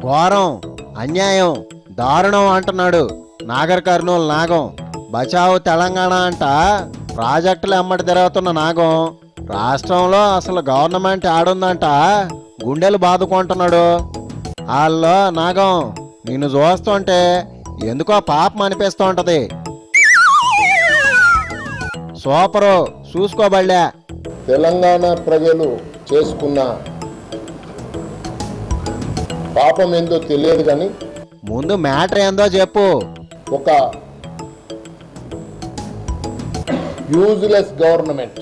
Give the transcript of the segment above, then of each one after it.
ఘోరం అన్యాయం దారుణం అంటున్నాడు నాగర్ కర్నూలు నాగం బచావు తెలంగాణ అంట ప్రాజెక్టులు ఎమ్మటి తిరుగుతున్న నాగం రాష్ట్రంలో అసలు గవర్నమెంట్ ఆడుందంట గుండెలు బాదుకుంటున్నాడు వాళ్ళలో నాగం నిన్ను చూస్తుంటే ఎందుకో పాపం అనిపిస్తూ ఉంటది సూపరు చూసుకోబళ్ళే తెలంగాణ ప్రజలు చేసుకున్న పాపం ఏందో తెలియదు కానీ ముందు మ్యాటర్ ఏందో చెప్పు ఒక యూజ్లెస్ గవర్నమెంట్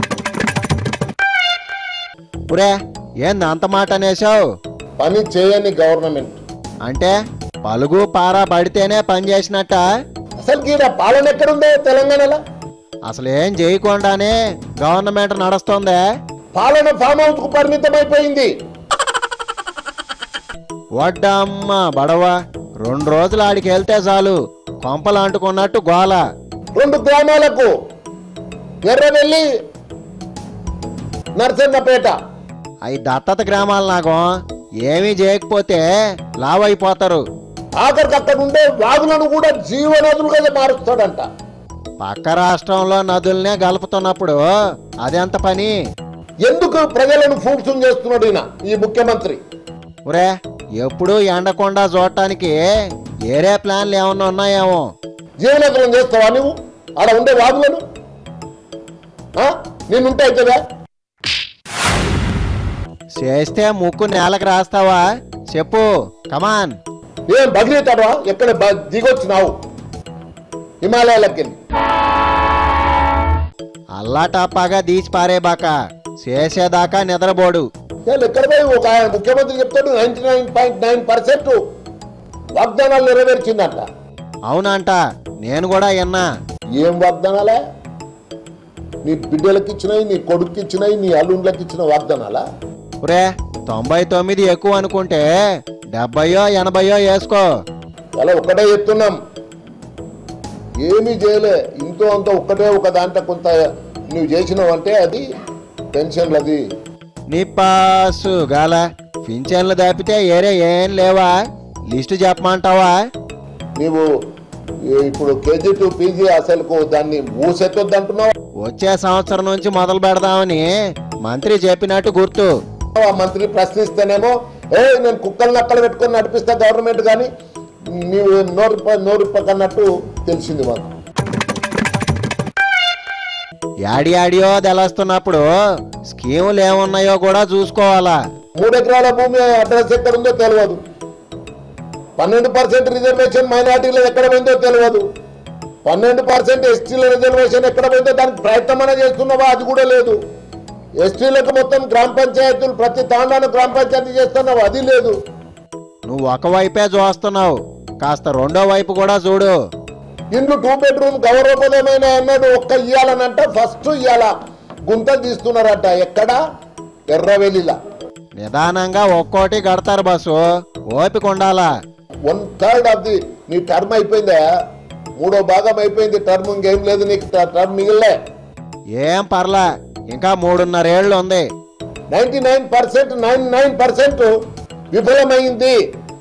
పురే ఏంది అంత మాట అనేసావు పని చేయని గవర్నమెంట్ అంటే పలుగు పారా పడితేనే పని చేసినట్ట అసలు ఈడ పాలన ఎక్కడుందే తెలంగాణలో అసలు ఏం చేయకుండానే గవర్నమెంట్ నడుస్తుందే పాలన ఫామ్ హౌస్ కు పరిమితం అయిపోయింది వడ్డమ్మ బడవ రెండు రోజులు ఆడికి వెళ్తే చాలు కొంపలు అంటుకున్నట్టు గోల రెండు గ్రామాలకు ఎర్రవెల్లి నరసన్నపేట అవి దత్తత గ్రామాలు నాకు ఏమీ చేయకపోతే లావైపోతారు ఆఖరికి అక్కడ ఉండే వాగులను కూడా జీవనదులుగా మారుస్తాడంట పక్క రాష్ట్రంలో నదుల్నే గలుపుతున్నప్పుడు అదెంత పని ఎందుకు ప్రజలను ఫూడ్సం చేస్తున్నాడు ఈయన ఈ ముఖ్యమంత్రి ఒరే ఎప్పుడు ఎండకుండా చూడటానికి ఏరే ప్లాన్లు ఏమన్నా ఉన్నాయేమో జీవనదులను చేస్తావా నువ్వు ఆడ ఉండే వాగులను ఆ? నేనుంటాయి కదా చేస్తే ముక్కు నేలకు రాస్తావా చెప్పు కమాన్ ఏం బదిలీతాడవా ఎక్కడ బ- దిగొచ్చినావు హిమాలయాలకు వెళ్ళి అల్లాటప్పాగా దీచి పారేబాక చేసేదాకా నిద్రపోడు వీళ్ళు ఎక్కడ పోయి ఒక ఆయన ముఖ్యమంత్రి చెప్తాడు ninety nine point nine percent వాగ్దానాలు నెరవేర్చిందంట అవునంట నేను కూడా విన్నా ఏం వాగ్దానాలే నీ బిడ్డలకి ఇచ్చినాయి నీ కొడుకు ఇచ్చినాయి నీ అల్లుండ్లకి ఇచ్చిన వాగ్దానాలా ఒరే తొంభై తొమ్మిది ఎక్కువ అనుకుంటే డెబ్బయో ఎనభయో వేసుకో అలా ఒక్కటే చెప్తున్నాం ఏమీ చేయలే ఇంతో అంత ఒక్కటే ఒక దాంట్లో కొంత నువ్వు చేసినావు అంటే అది పెన్షన్లది నిప్పాసు గాల పింఛన్లు దాపితే ఏరే ఏం లేవా లిస్టు చెప్పమంటావా నీవు ఈ- ఇప్పుడు కేజీ టు పీజీ అసలుకు దాన్ని ఊసెత్తొద్దు అంటున్నావు వచ్చే సంవత్సరం నుంచి మొదలు పెడదామని మంత్రి చెప్పినట్టు గుర్తు ఆ మంత్రి ప్రశ్నిస్తేనేమో ఏ నేను కుక్కలు నక్కలు పెట్టుకొని నడిపిస్తా గవర్నమెంట్ కానీ నీవు నోరు రూపాయలు నోరు రూపాయలు అన్నట్టు తెలిసింది మాకు యాడి యాడియో తెలుస్తున్నప్పుడు స్కీములు ఏమున్నాయో కూడా చూసుకోవాలా మూడు ఎకరాల భూమి అడ్రస్ ఎక్కడ ఉందో తెలియదు పన్నెండు పర్సెంట్ రిజర్వేషన్ మైనార్టీలో ఎక్కడ పోయిందో తెలియదు పన్నెండు పర్సెంట్ ఎస్టీల రిజర్వేషన్ ఎక్కడ పోయిందో దానికి ప్రయత్నం చేస్తున్నావా అది కూడా లేదు ఎస్టీలకు మొత్తం గ్రామ పంచాయతీలు ప్రతి తాండాను గ్రామ పంచాయతీ చేస్తున్నావు అది లేదు నువ్వు ఒకవైపే చూస్తున్నావు కాస్త రెండో వైపు కూడా చూడు ఇండ్లు టూ బెడ్రూమ్ గౌరవప్రదమైన అన్నాడు ఒక్క ఇయ్యాలనంట ఫస్ట్ ఇయ్యాల గుంతలు తీస్తున్నారట ఎక్కడ ఎర్రవెల్లిలా నిదానంగా ఒక్కోటి కడతారు బస్సు ఓపిక ఉండాలా వన్ థర్డ్ ఆఫ్ ది నీ టర్మ్ అయిపోయిందా మూడో భాగం అయిపోయింది టర్మ్ ఇంకేం లేదు నీకు టర్మ్ మిగిలే ఏం పర్లా ఇంకా మూడున్నరేళ్ళు ఉంది ninety nine percent nine nine percent విఫలమైంది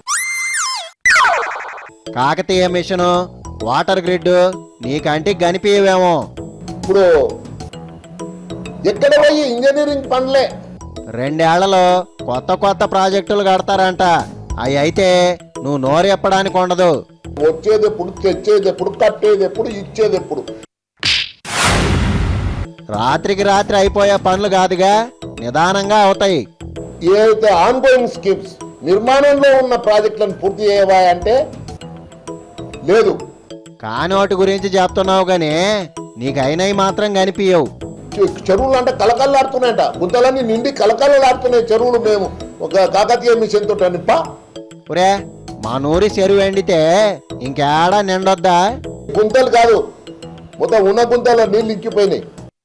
కాకతీయ మిషను వాటర్ గ్రిడ్ నీ కంటికి కనిపించవేమో ఇప్పుడు ఎక్కడ పోయి ఇంజనీరింగ్ పనులే రెండేళ్లలో కొత్త కొత్త ప్రాజెక్టులు కడతారంట అవి అయితే నువ్వు నోరు ఎప్పడానికి ఉండదు వచ్చేది ఎప్పుడు తెచ్చేది ఎప్పుడు కట్టేది ఎప్పుడు ఇచ్చేది ఎప్పుడు రాత్రికి రాత్రి అయిపోయే పనులు కాదుగా నిదానంగా అవుతాయి ఏదైతే ఆన్ గోయింగ్ స్కీమ్స్ నిర్మాణంలో ఉన్న ప్రాజెక్టులను పూర్తి చేయవా అంటే లేదు కానోటి గురించి చెప్తున్నావు గానీ నీకు అయినవి మాత్రం కనిపించవు చె- చెరువులు అంటే కలకల్లాడుతున్నాయంట గుంతలన్నీ నిండి కలకల్లాడుతున్నాయి చెరువులు మేము ఒక కాకతీయ మిషన్ తోటి నిప్ప ఒరే మా నూరి చెరువు ఎండితే ఇంకేడా నిండొద్దా గుంతలు కాదు మొత్తం ఉన్న గుంతలో నీళ్ళు ఇంకిపోయినాయి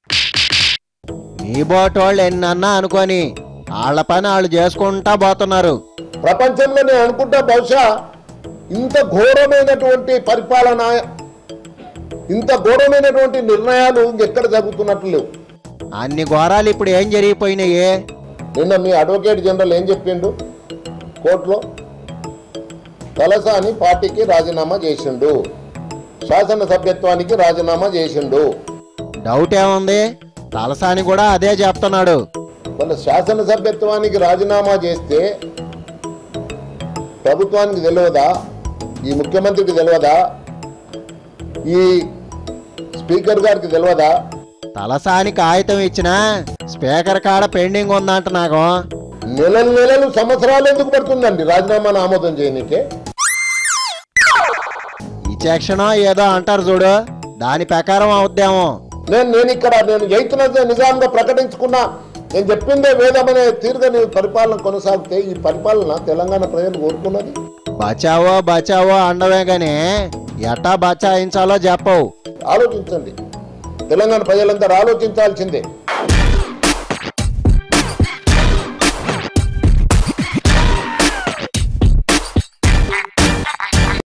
నీ బోటోళ్ళు ఎన్నన్నా అనుకొని వాళ్ళ పని వాళ్ళు చేసుకుంటా పోతున్నారు ప్రపంచంలో నేను అనుకుంటా బహుశా ఇంత ఘోరమైనటువంటి పరిపాలన ఇంత ఘోరమైనటువంటి నిర్ణయాలు ఇంకెక్కడ జరుగుతున్నట్లు లేవు అన్ని ఘోరాలు ఇప్పుడు ఏం జరిగిపోయినాయి నిన్న మీ అడ్వకేట్ జనరల్ ఏం చెప్పిండు కోర్టులో తలసాని పార్టీకి రాజీనామా చేసిండు శాసనసభ్యత్వానికి రాజీనామా చేసిండు డౌట్ ఏముంది తలసాని కూడా అదే చెప్తున్నాడు వాళ్ళ శాసనసభ్యత్వానికి రాజీనామా చేస్తే ప్రభుత్వానికి తెలియదా ఈ ముఖ్యమంత్రికి తెలియదా ఈ స్పీకర్ గారికి తెలియదా తలసాని కాగితం ఇచ్చినా స్పీకర్ కాడ పెండింగ్ ఉందంట నాకు నెలలు నెలలు సంవత్సరాలు ఎందుకు పడుతుందండి రాజీనామాను ఆమోదం చేయనీకే ఈ సెక్షనో ఏదో అంటారు చూడు దాని ప్రకారం అవుద్దేమో నేను నేను ఇక్కడ నేను జైతున్నదే నిజాంగా ప్రకటించుకున్నా నేను చెప్పిందే వేదమనే తీరుగా నేను పరిపాలన కొనసాగితే ఈ పరిపాలన తెలంగాణ ప్రజలు కోరుకున్నది బచావో బచావో అండవే గాని ఎట్టా బచాయించాలో చెప్పవు ఆలోచించండి తెలంగాణ ప్రజలందరూ ఆలోచించాల్సిందే